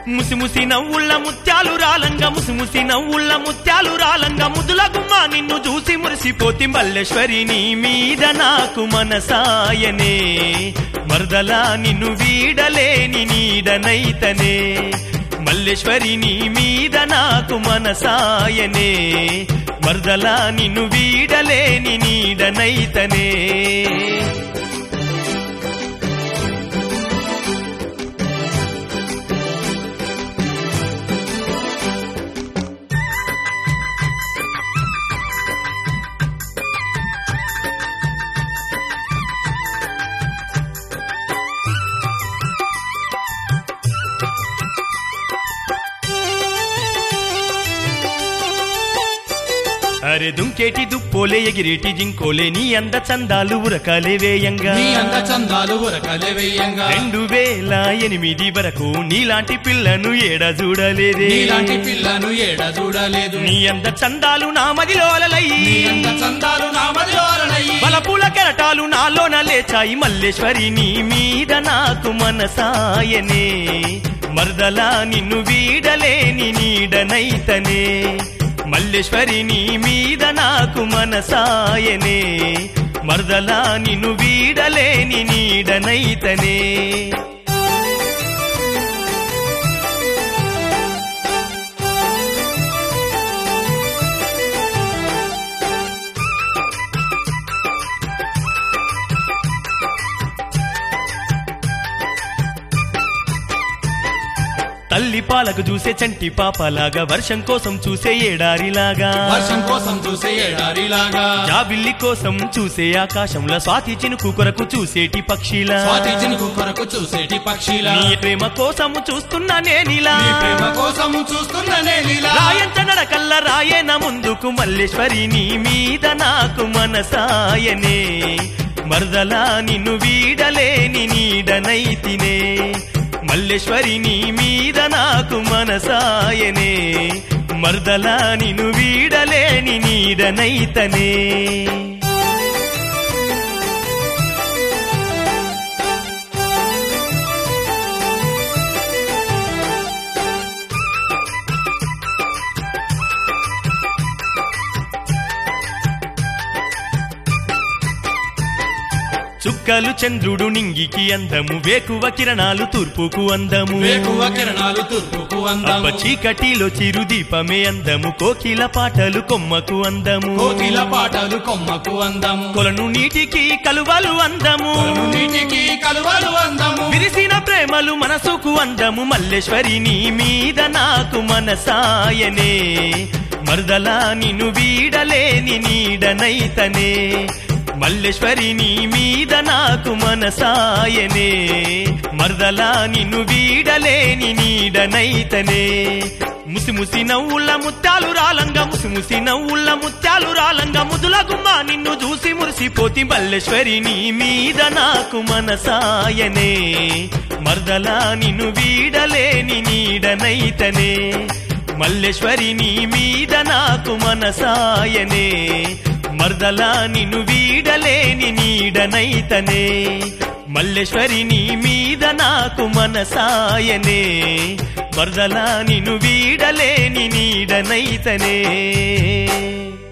ముసిముసి నవ్వుళ్ళ ముత్యాలు రాలంగ ముసిముసి నవ్వుళ్ళ ముత్యాలు రాలంగ ముదుల గుమ్మ నిన్ను చూసి మురిసిపోతి మల్లేశ్వరి నీ మీద నాకు మనసాయనే మరదలా నిన్ను వీడలేని నీడనైతనే మల్లేశ్వరి నీ మీద నాకు మనసాయనే మరదలా నిన్ను వీడలేని నీడనైతనే అరే దుంకేటి దుప్పోలే ఎగిరేటి జింకోలే నీ అంద చందాలు ఉరకాలే వేయంగా నీ అంద చందాలు ఉరకలే వెయ్యంగా రెండు వేల ఎనిమిది వరకు నీలాంటి పిల్లను ఏడ చూడలేదే నీలాంటి పిల్లను ఏడ చూడలేదు నీ అంద చందాలు నా మదిలో అలలయ్యి నీ అంద చందాలు నా మదిలోనయ్యి బలపూల కెరటాలు నాలోన లేచాయి మల్లేశ్వరి నీ మీద నాకు మనసాయనే మరదలా నిన్ను వీడలేని నీడనైతనే మల్లేశ్వరి నీ మీద నాకు మనసాయనే మరదలా నిన్ను వీడలేని నీడనైతనే తల్లి పాలకు చూసే చంటి పాపలాగా వర్షం కోసం చూసే ఏడారిలాగా వర్షం కోసం చూసే ఎడారిలాగా జాబిల్లి కోసం చూసే ఆకాశంలో స్వాతి చినుకు కొరకు చూసేటి పక్షిలా స్వాతి చినుకు కొరకు చూసేటి పక్షిలా నీ ప్రేమ కోసం చూస్తున్నా నేనిలా నీ ప్రేమ కోసం చూస్తున్న నేనిలా రాయంత నడకల్ల రాయేన ముందుకు మల్లేశ్వరి నీ మీద నాకు మనసాయనే మరదలా నిన్ను వీడలేని నీడనైతినే మల్లేశ్వరి నీ మీద నాకు మనసాయనే మరదలా నిన్ను వీడలేని నీడనైతనే చుక్కలు చంద్రుడు నింగికి అందము వేకువ కిరణాలు తూర్పుకు అందము వేకువ కిరణాలు తూర్పుకు అబ్బ అందము చీకటిలో చిరుదీపమే అందము కోకిల పాటలు కొమ్మకు అందము కోకిల పాటలు కొమ్మకు అందము కొలను నీటికి కలువలు అందము కొలను నీటికి కలువలు అందము విరిసిన ప్రేమలు మనసుకు అందము మల్లేశ్వరి నీ మీద నాకు మనసాయనే మరదలా నిన్ను వీడలేని నీడనైతనే మల్లేశ్వరి నీ మీద నాకు మనసాయనే మరదలా నిన్ను వీడలేని నీడనైతనే ముసి ముసి నవ్వుళ్ళ ముత్యాలు రాలంగా ముసి ముసి నవ్వుళ్ళ ముత్యాలు రాలంగా ముదుల గుమ్మ నిన్ను చూసి మురిసిపోతి మల్లేశ్వరి నీ మీద నాకు మనసాయనే మరదలా నిన్ను వీడలేని నీడనైతనే మల్లేశ్వరి నీ మీద నాకు మనసాయనే మరదలా నిన్ను వీడలేని నీడనైతనే మల్లేశ్వరి నీ మీద నాకు మనసాయనే మరదలా నిన్ను వీడలేని నీడనైతనే